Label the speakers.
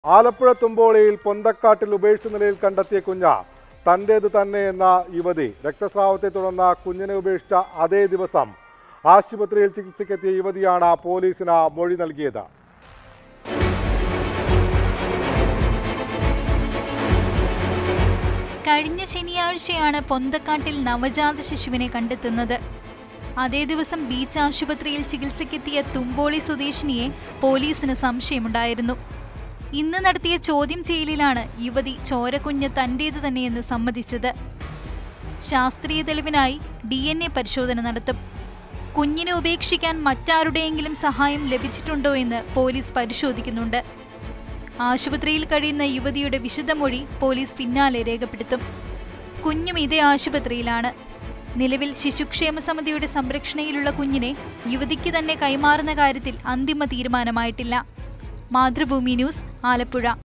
Speaker 1: ആലപ്പുഴ തുമ്പോളിയിൽ പൊന്തക്കാട്ടിൽ ഉപേക്ഷിച്ച നിലയിൽ കണ്ടെത്തിയ കുഞ്ഞ തൻ്റേത് തന്നെ എന്ന യുവതി രക്തസ്രാവത്തെ തുടർന്ന് കുഞ്ഞിനെ ഉപേക്ഷിച്ച അതേ ദിവസം ആശുപത്രിയിൽ ചികിത്സയ്ക്കെത്തിയ യുവതിയാണ് പോലീസിന് മൊഴി നൽകിയത്
Speaker 2: കഴിഞ്ഞ ശനിയാഴ്ചയാണ് പൊന്തക്കാട്ടിൽ നവജാത ശിശുവിനെ കണ്ടെത്തുന്നത് അതേ ദിവസം ബീച്ച് ആശുപത്രിയിൽ ചികിത്സയ്ക്കെത്തിയ തുമ്പോളി സ്വദേശിനിയെ പോലീസിന് സംശയമുണ്ടായിരുന്നു ഇന്ന് നടത്തിയ ചോദ്യം ചെയ്യലിലാണ് യുവതി ചോരക്കുഞ്ഞ് തന്റേത് തന്നെയെന്ന് സമ്മതിച്ചത് ശാസ്ത്രീയ തെളിവിനായി ഡി എൻ എ പരിശോധന നടത്തും കുഞ്ഞിനെ ഉപേക്ഷിക്കാൻ മറ്റാരുടെയെങ്കിലും സഹായം ലഭിച്ചിട്ടുണ്ടോ എന്ന് പോലീസ് പരിശോധിക്കുന്നുണ്ട് ആശുപത്രിയിൽ കഴിയുന്ന യുവതിയുടെ വിശദമൊഴി പോലീസ് പിന്നാലെ രേഖപ്പെടുത്തും കുഞ്ഞും ഇതേ ആശുപത്രിയിലാണ് നിലവിൽ ശിശുക്ഷേമ സമിതിയുടെ സംരക്ഷണയിലുള്ള കുഞ്ഞിനെ യുവതിക്ക് തന്നെ കൈമാറുന്ന കാര്യത്തിൽ അന്തിമ തീരുമാനമായിട്ടില്ല മാതൃഭൂമി ന്യൂസ് ആലപ്പുഴ